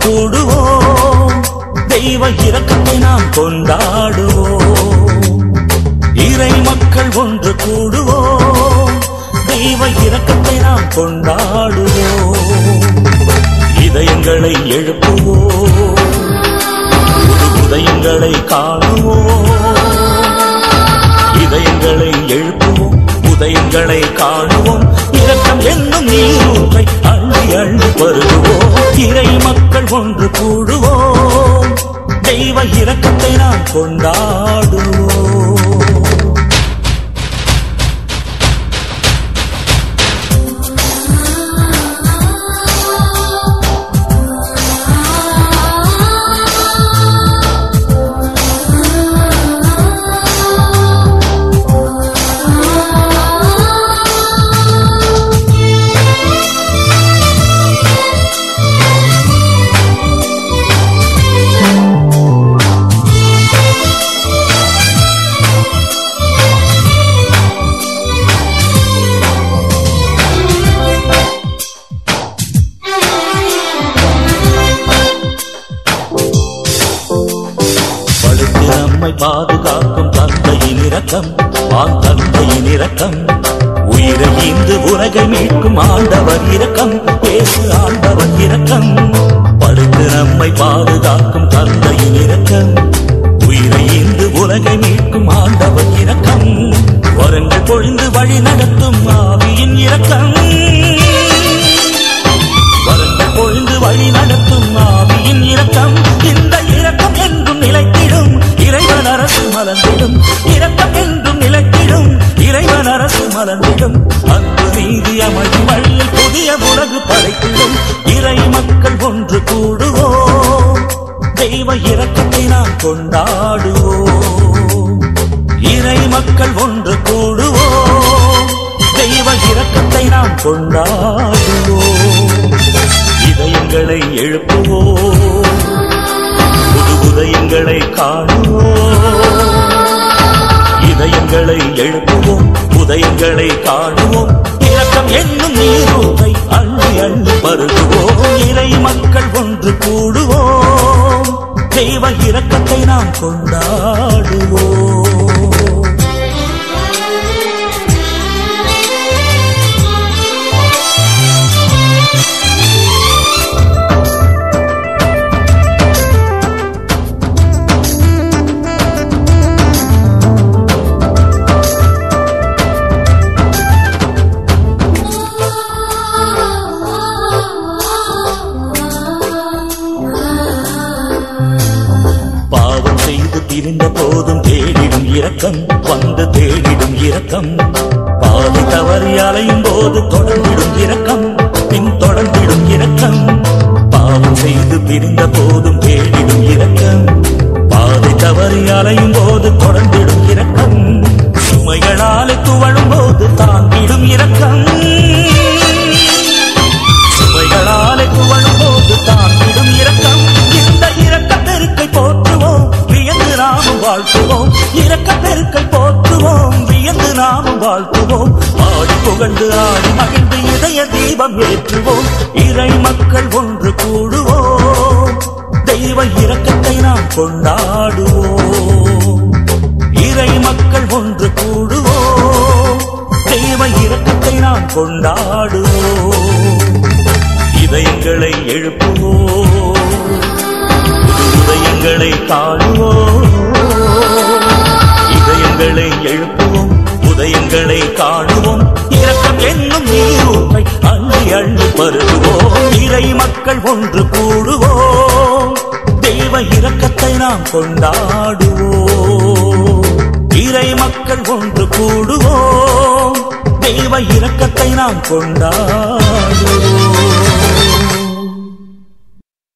கூடுவோம் தெய்வ இரக்கத்தை நாம் கொண்டாடுவோம் இறை மக்கள் ஒன்று கூடுவோம் தெய்வ இரக்கத்தை நாம் கொண்டாடுவோம் இதயங்களை எழுப்புவோம் புது உதயங்களை காணுவோம் இதயங்களை எழுப்புவோம் உதயங்களை காணுவோம் இரக்கம் என்னும் நீரூற்றை அள்ளி அள்ளி பருகுவோம் இறை மக்கள் ஒன்று கூடுவோம் தெய்வ இரக்கத்தை நாம் கொண்டாடுவோம் படுத்து நம்மை பாதுகாக்கும் தந்தையின் இரக்கம் ஆண் தந்தையின் இரக்கம் உயிரை ஈந்து உலகை மீட்கும் ஆண்டவர் இரக்கம் பேசு ஆண்டவர் இரக்கம் படுத்து நம்மை பாதுகாக்கும் தந்தையின் இரக்கம் உயிரை ஈந்து உலகை மீட்கும் ஆண்டவர் இரக்கம் வரங்கள் பொழிந்து வழி நடத்தும் ஆவியின் இரக்கம் வரங்கள் பொழிந்து வழி நடத்தும் ஆவியின் இரக்கம் இந்த இரக்கம் என்றும் நிலைத்திடும் இறைவன் அரசு மலர்ந்திடும் இரக்கம் என்றும் நிலைத்திடும் இறைவன் அரசு மலர்ந்திடும் அன்பு நீதி அமைதி வழியில் புதிய உலகு படைத்திடும் இறை மக்கள் ஒன்று கூடுவோம் தெய்வ இரக்கத்தை நாம் கொண்டாடுவோம் இறை மக்கள் ஒன்று கூடுவோம் தெய்வ இரக்கத்தை நாம் கொண்டாடுவோம் இதயங்களை எழுப்புவோம் புது உதயங்களை காணுவோம் இதயங்களை எழுப்புவோம் உதயங்களை காணுவோம் இரக்கம் என்னும் நீரூரை அள்ளி அள்ளி பருகுவோம் இறை மக்கள் ஒன்று கூடுவோம் தெய்வ இரக்கத்தை நாம் கொண்டாடுவோம் பாவம் செய்து பிரிந்த போதும் தேடிடும் இரக்கம் வந்து தேடிடும் இரக்கம் பாதி தவறி அலையும் போது தொடர்ந்திடும் இரக்கம் பின் தொடர்ந்திடும் இரக்கம் பாவம் செய்து பிரிந்த போதும் தேடிடும் இரக்கம் பாதி தவறி அலையும் போது தொடர்ந்திடும் இரக்கம் சுமைகளாலே துவழும் போது தாங்கிடும் இரக்கம் சுமைகளாலே துவழும் போது தாங்கிடும் இரக்கம் இந்த இரக்க பெருக்கை போற்றுவோம் வியந்து நாமும் வாழ்த்துவோம் இரக்க பெருக்கை போற்றுவோம் வியந்து நாமும் வாழ்த்துவோம் ஆடி புகழ்ந்து ஆடி மகிழ்ந்து இதய தீபம் ஏற்றுவோம் இறை மக்கள் ஒன்று கூடுவோம் தெய்வ இரக்கத்தை நாம் கொண்டாடுவோம் இறை மக்கள் ஒன்று கூடுவோம் தெய்வ இரக்கத்தை நாம் கொண்டாடுவோம் இதயங்களை எழுப்புவோம் புது உதயங்களை காணுவோம் இதயங்களை எழுப்புவோம் உதயங்களை காணுவோம் இரக்கம் என்னும் நீரூற்றை அள்ளி அள்ளி பருகுவோம் இறை மக்கள் ஒன்று கூடுவோம் தெய்வ இரக்கத்தை நாம் கொண்டாடுவோம் இறை மக்கள் ஒன்று கூடுவோம் தெய்வ இரக்கத்தை நாம் கொண்டாடுவோம்